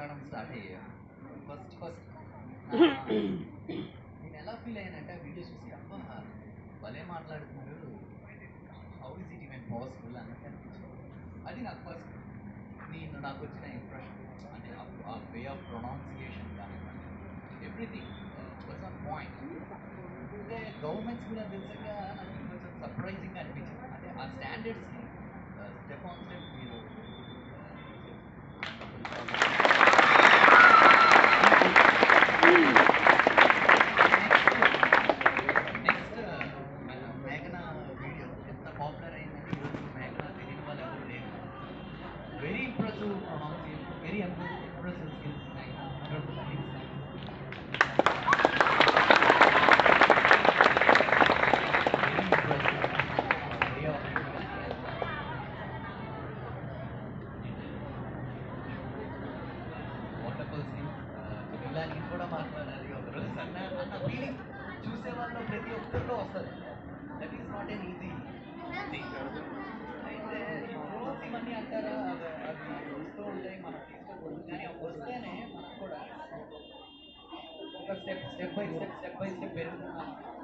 మాట్లాడడం స్టార్ట్ అయ్యా first first నేను ఎలా ఫీల్ అయ్యానంటే ఆ వీడియో చూసి అబ్బా భలే మాట్లాడుతున్నారు how is it even possible అన్నట్టు అనిపించింది అది నాకు ఫస్ట్ నేను నాకు వచ్చిన ఇంప్రెషన్ అంటే ఆ వే ఆఫ్ ప్రొనౌన్సియేషన్ కానివ్వండి ఎవ్రీథింగ్ వాజ్ ఆన్ పాయింట్ అంటే గవర్నమెంట్స్ కూడా తెలిసాక నాకు కొంచెం సర్ప్రైజింగ్ అనిపించింది అంటే ఆ స్టాండర్డ్స్ని స్టెప్ ఆన్ స్టెప్ మీరు నెక్స్ట్ మేఘన వీడియో ఎంత పాపులర్ అయిందని ఈరోజు మేఘన తెలియని వాళ్ళు ఎవరు లేరు very impressive pronunciation very impressive skills మేఘన hundred percent very impressive way of wonderful scenes ఇలా నేను కూడా మాట్లాడాలి ఒకరోజు అన్న అన్న ఫీలింగ్ చూసే వాళ్ళు ప్రతి ఒక్కరిలో వస్తుంది that is not an easy thing అయితే రూల్స్ ఇవన్నీ అంటారా అవి అవి వస్తూ ఉంటాయి మనం తీసుకోకూడదు కానీ అవి వస్తేనే మనకు కూడా ఒక step step by step step by step పెరుగుతున్నాం